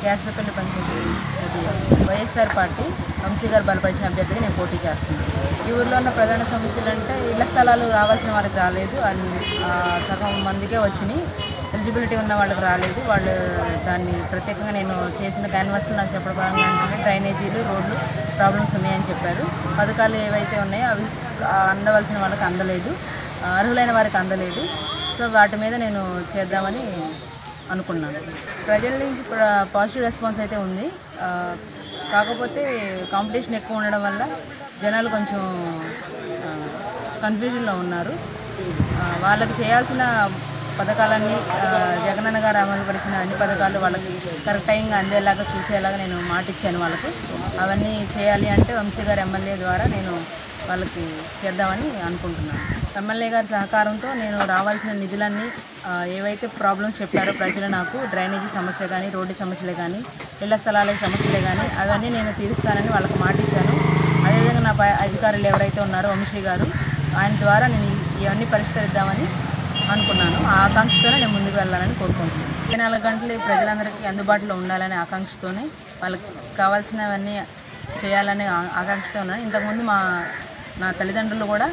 క్యాసరపల్లి panchayat YSR party Vamsi garu బలపరిచిన అభ్యర్థిగా నేను పోటీ చేస్తున్నాను ఈ ఊర్లో ఉన్న ప్రధాన సమస్యలు అంటే ఇళ్ల స్థలాలు రావాల్సిన వారికి రాలేదు అన్ని ఆ, సగం మందికే వచ్చినాయి ఎలిజిబిలిటీ ఉన్న వాళ్ళకి రాలేదు వాళ్ళు దాన్ని ప్రత్యేకంగా నేను చేసిన క్యాన్వాస్లో నాకు చెప్పడం ఏంటంటే డ్రైనేజీలు రోడ్లు ప్రాబ్లమ్స్ ఉన్నాయని చెప్పారు పథకాలు ఏవైతే ఉన్నాయో అవి ఆ, అందవలసిన వాళ్ళకి అందలేదు ఆ, అర్హులైన వారికి అందలేదు సో వాటి మీద నేను చేద్దామని అనుకున్నాను ప్రజల నుంచి ప్ర- పాజిటివ్ రెస్పాన్స్ అయితే ఉంది ఆ, కాకపోతే కాంపిటీషన్ ఎక్కువ ఉండడం వల్ల జనాలు కొంచెం ఆ, కన్ఫ్యూజన్లో ఉన్నారు ఆ, వాళ్ళకి చేయాల్సిన పథకాలన్నీ ఆ, జగనన్న గారు అమలుపరిచిన అన్ని పథకాలు వాళ్ళకి కరెక్ట్ టైంగా అందేలాగా చూసేలాగా నేను మాట ఇచ్చాను వాళ్ళకు అవన్నీ చేయాలి అంటే వంశీ గారు ఎమ్మెల్యే ద్వారా నేను వాళ్ళకి చేద్దామని అనుకుంటున్నాను ఎమ్మెల్యే గారి సహకారంతో నేను రావాల్సిన నిధులన్నీ ఆ, ఏవైతే ప్రాబ్లమ్స్ చెప్పారో ప్రజలు నాకు డ్రైనేజీ సమస్య కానీ రోడ్డు సమస్యలే కానీ ఇళ్ల స్థలాల సమస్యలే కానీ అవన్నీ నేను తీరుస్తానని వాళ్ళకి మాట ఇచ్చాను అదేవిధంగా నా పై అధికారులు ఎవరైతే ఉన్నారో వంశీ గారు ఆయన ద్వారా నేను ఈ- ఇవన్నీ పరిష్కరిద్దామని అనుకున్నాను ఆ ఆకాంక్షతోనే నేను ముందుకు వెళ్ళాలని కోరుకుంటున్నాను ఇరవై నాలుగు గంటలు ప్రజలందరికీ అందుబాటులో ఉండాలనే ఆకాంక్షతోనే వాళ్ళకి కావాల్సినవన్నీ చేయాలనే ఆ- ఆకాంక్షతో ఉన్నాను ఇంతకుముందు మా నా తల్లిదండ్రులు కూడా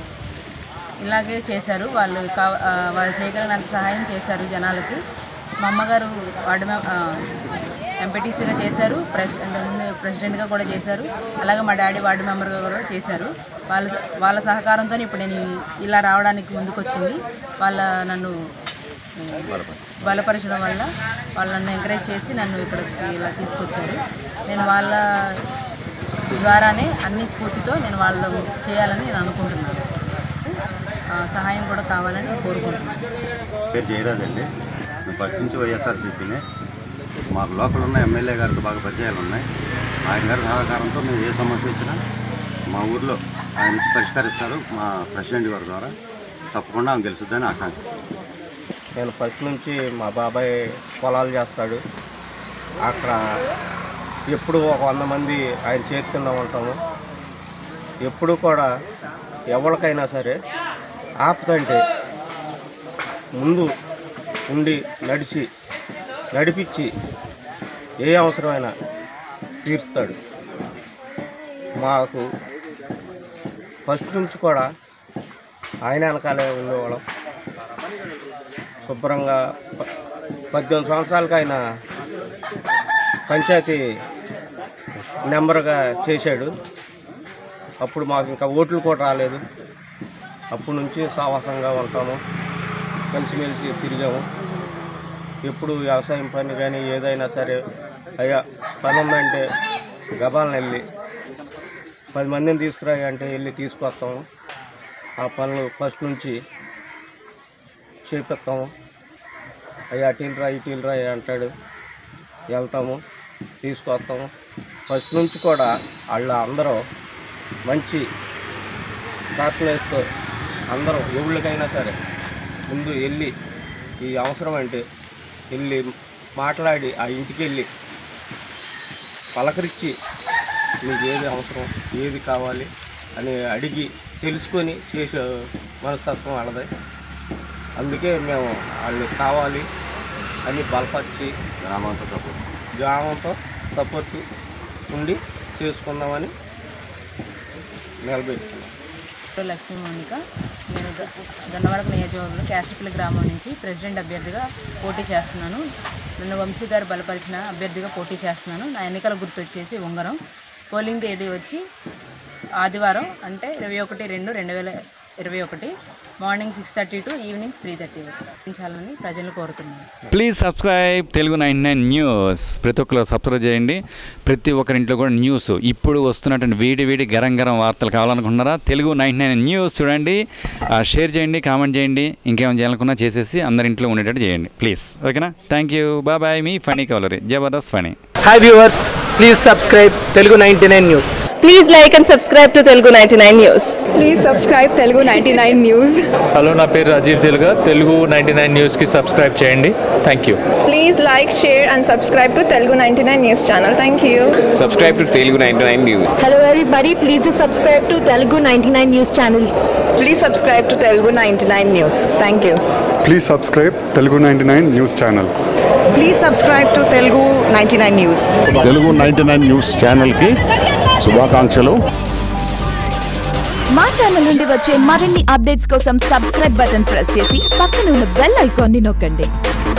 ఇలాగే చేశారు వాళ్ళు కా ఆ, వాళ్ళు చేయగలిగినంత సహాయం చేశారు జనాలకి మా అమ్మగారు వార్డు మెం ఎంపీటీసీగా చేశారు ప్రెస్ ఇంతకుముందు ప్రెసిడెంట్గా కూడా చేశారు అలాగే మా డాడీ వార్డు మెంబర్గా కూడా చేశారు వాళ్ళ వాళ్ళ సహకారంతో ఇప్పుడు నేను ఇలా రావడానికి ముందుకొచ్చింది వాళ్ళ నన్ను బలపరచడం వల్ల వాళ్ళు నన్ను ఎంకరేజ్ చేసి నన్ను ఇక్కడికి ఇలా తీసుకొచ్చారు నేను వాళ్ళ ద్వారానే అన్ని స్ఫూర్తితో నేను వాళ్ళు చేయాలని నేను అనుకుంటున్నాను ఆ, సహాయం కూడా కావాలని నేను కోరుకుంటున్నాను పేరు జయరాజ్ అండి మేము ఫస్ట్ నుంచి వైఎస్ఆర్సీపీనే మాకు లోకల్ ఉన్న ఎమ్మెల్యే గారితో బాగా పరిచయాలు ఉన్నాయి ఆయన గారి సహకారంతో మేము ఏ సమస్య వచ్చినా మా ఊర్లో ఆయన ఇచ్చి పరిష్కరిస్తారు మా ప్రెసిడెంట్ గారి ద్వారా తప్పకుండా ఆమె గెలుస్తుందని ఆకాంక్షిస్తాను నేను ఫస్ట్ నుంచి మా బాబాయ్ పొలాలు చేస్తాడు అక్కడ ఎప్పుడు ఒక వంద మంది ఆయన చేతి కింద ఉంటాము ఎప్పుడు కూడా ఎవరికైనా సరే ఆపుతంటే ముందు ఉండి నడిచి నడిపించి ఏ అవసరమైనా తీరుస్తాడు మాకు ఫస్ట్ నుంచి కూడా ఆయన వెనకాలే ఉండేవాళ్ళం శుభ్రంగా ప- పద్దెనిమిది సంవత్సరాలకు ఆయన పంచాయతీ నెంబర్గా చేశాడు అప్పుడు మాకు ఇంకా ఓట్లు కూడా రాలేదు అప్పటి నుంచి సావాసంగా ఉంటాము కలిసిమెలిసి తిరిగాము ఎప్పుడు వ్యవసాయం పని కానీ ఏదైనా సరే అయ్యా పని ఉందంటే గబాలను వెళ్ళి పది మందిని తీసుకురా అంటే వెళ్ళి తీసుకొస్తాము ఆ పనులు ఫస్ట్ నుంచి చేపిస్తాము అయ్యా అటు రా ఇటు రా అంటాడు వెళ్తాము తీసుకొస్తాము ఫస్ట్ నుంచి కూడా వాళ్ళు అందరూ మంచి ప్రార్థనతో అందరూ ఎవరికైనా సరే ముందు వెళ్ళి ఈ అవసరం అంటే వెళ్ళి మాట్లాడి ఆ ఇంటికి వెళ్ళి పలకరించి మీకు ఏది అవసరం ఏది కావాలి అని అడిగి తెలుసుకొని చేసే మనస్తత్వం వాళ్ళది అందుకే మేము వాళ్ళు కావాలి అని బలపరిచి గ్రామంతో తప్పు గ్రామంతో సపోర్ట్ ఉండి చేసుకుందామని నిలబెట్టుకున్నాం లక్ష్మీ మౌనిక నేను గ- గన్నవరం నియోజకవర్గంలో క్యాస్టిపల్లి గ్రామం నుంచి ప్రెసిడెంట్ అభ్యర్థిగా పోటీ చేస్తున్నాను నన్ను వంశీ గారు బలపరిచిన అభ్యర్థిగా పోటీ చేస్తున్నాను నా ఎన్నికల గుర్తు వచ్చేసి ఉంగరం పోలింగ్ తేదీ వచ్చి ఆదివారం అంటే ఇరవై ఒకటి రెండు రెండు వేల ఇరవై ఒకటి morning six thirty to evening three thirty వరకు చాలని ప్రజలు కోరుతున్నాను please subscribe Telugu nine nine news ప్రతి ఒక్కరు సబ్స్క్రైబ్ చేయండి ప్రతి ఒక్కరింట్లో కూడా న్యూస్ ఇప్పుడు వస్తున్నటువంటి వేడి వేడి గరం గరం వార్తలు కావాలనుకుంటున్నారా తెలుగు నైన్ నైన్ న్యూస్ చూడండి ఆ, షేర్ చేయండి కామెంట్ చేయండి ఇంకేమైనా చేయాలనుకున్నా చేసేసి అందరి ఇంట్లో ఉండేటట్టు చేయండి ప్లీజ్ ఓకేనా థ్యాంక్ యూ బాయ్ బాయ్ మీ ఫనీ కవలరీ Jabardasth funny hi viewers please subscribe Telugu ninety nine news Please like and subscribe to Telugu 99 News. Please subscribe Telugu ninety nine news hello నా పేరు రాజీవ్ తెలుగా తెలుగు నైంటీ నైన్ న్యూస్కి సబ్స్క్రైబ్ చేయండి thank you Please like, share, and subscribe to Telugu 99 News channel. Thank you. subscribe to Telugu 99 News. Hello everybody, please do subscribe to Telugu 99 News channel. Please subscribe to Telugu 99 News. Thank you. Please subscribe Telugu ninety nine news channel Please subscribe to Telugu 99 News. Telugu ninety nine news ఛానల్కి శుభాకాంక్షలు మా channel నుండి వచ్చే మరిన్ని updates కోసం subscribe button press చేసి పక్కన ఉన్న బెల్ ఐకాన్ని నొక్కండి